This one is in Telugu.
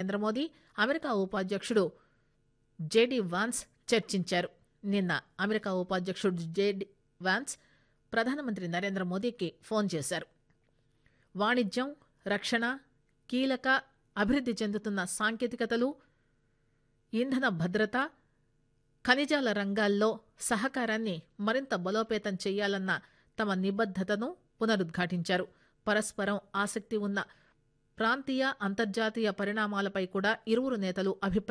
నరేంద్ర మోదీ అమెరికా ఉపాధ్యక్షుడు జేడీ వాన్స్ చర్చించారు నిన్న అమెరికా ఉపాధ్యక్షుడు జేడీ వాన్స్ ప్రధానమంత్రి నరేంద్ర మోదీకి ఫోన్ చేశారు వాణిజ్యం రక్షణ కీలక అభివృద్ది చెందుతున్న సాంకేతికతలు ఇంధన భద్రత ఖనిజాల రంగాల్లో సహకారాన్ని మరింత బలోపేతం చేయాలన్న తమ నిబద్దతను పునరుద్ఘాటించారు పరస్పరం ఆసక్తి ఉన్న ప్రాంతీయ అంతర్జాతీయ పరిణామాలపై కూడా ఇరువురు నేతలు అభిప్రాయం